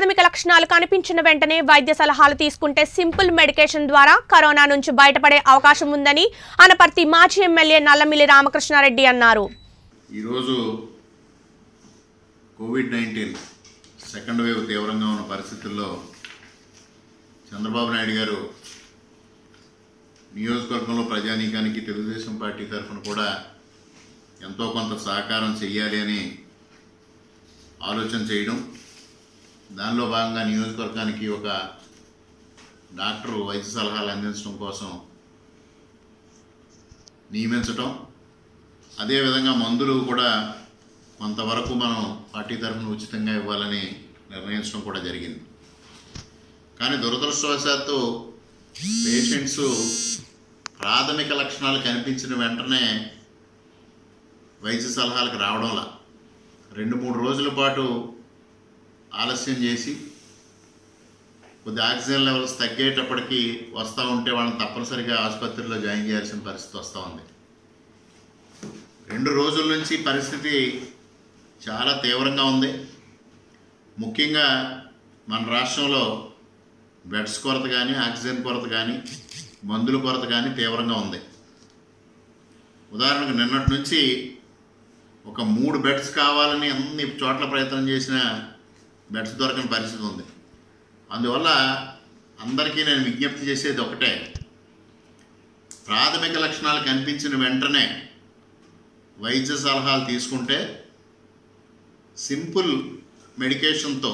ప్రాథమిక లక్షణాలు కనిపించిన వెంటనే వైద్య సలహాలు తీసుకుంటే సింపుల్ మెడికేషన్ ద్వారా కరోనా నుంచి బయటపడే అవకాశం ఉందని అనపర్తి మాజీ ఎమ్మెల్యే నల్లమిల్లి రామకృష్ణారెడ్డి అన్నారు ఈరోజు కోవిడ్ నైన్టీన్ సెకండ్ వేవ్ తీవ్రంగా ఉన్న పరిస్థితుల్లో చంద్రబాబు నాయుడు గారు నియోజకవర్గంలో ప్రజానీకానికి తెలుగుదేశం పార్టీ తరఫున కూడా ఎంతో కొంత సహకారం చెయ్యాలి అని ఆలోచన చేయడం దానిలో భాగంగా నియోజకవర్గానికి ఒక డాక్టర్ వైద్య సలహాలు అందించడం కోసం నియమించటం అదేవిధంగా మందులు కూడా కొంతవరకు మనం పార్టీ తరఫున ఉచితంగా ఇవ్వాలని నిర్ణయించడం కూడా జరిగింది కానీ దురదృష్టవశాత్తు పేషెంట్స్ ప్రాథమిక లక్షణాలు కనిపించిన వెంటనే వైద్య సలహాలకు రావడంలా రెండు మూడు రోజుల పాటు ఆలస్యం చేసి కొద్ది ఆక్సిజన్ లెవెల్స్ తగ్గేటప్పటికి వస్తూ ఉంటే వాళ్ళని తప్పనిసరిగా ఆసుపత్రిలో జాయిన్ చేయాల్సిన పరిస్థితి వస్తూ ఉంది రెండు రోజుల నుంచి పరిస్థితి చాలా తీవ్రంగా ఉంది ముఖ్యంగా మన రాష్ట్రంలో బెడ్స్ కొరత కానీ ఆక్సిజన్ కొరత కానీ మందుల కొరత కానీ తీవ్రంగా ఉంది ఉదాహరణకు నిన్నటి నుంచి ఒక మూడు బెడ్స్ కావాలని అన్ని చోట్ల ప్రయత్నం చేసిన బెడ్స్ దొరకని పరిస్థితి ఉంది అందువల్ల అందరికీ నేను విజ్ఞప్తి చేసేది ఒకటే ప్రాథమిక లక్షణాలు కనిపించిన వెంటనే వైద్య సలహాలు తీసుకుంటే సింపుల్ మెడికేషన్తో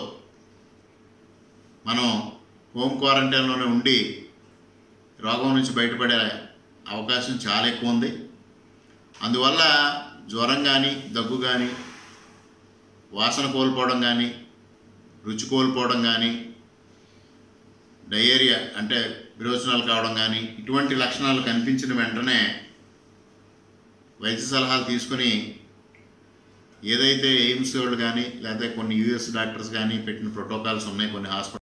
మనం హోమ్ క్వారంటైన్లోనే ఉండి రోగం నుంచి బయటపడే అవకాశం చాలా ఎక్కువ ఉంది అందువల్ల జ్వరం కానీ దగ్గు కానీ వాసన కోల్పోవడం కానీ రుచి కోల్పోవడం కానీ డయేరియా అంటే విరోచనాలు కావడం కానీ ఇటువంటి లక్షణాలు కనిపించిన వెంటనే వైద్య సలహాలు తీసుకుని ఏదైతే ఎయిమ్స్ వాళ్ళు కానీ లేకపోతే కొన్ని యూఎస్ డాక్టర్స్ కానీ పెట్టిన ప్రోటోకాల్స్ ఉన్నాయి కొన్ని హాస్పిటల్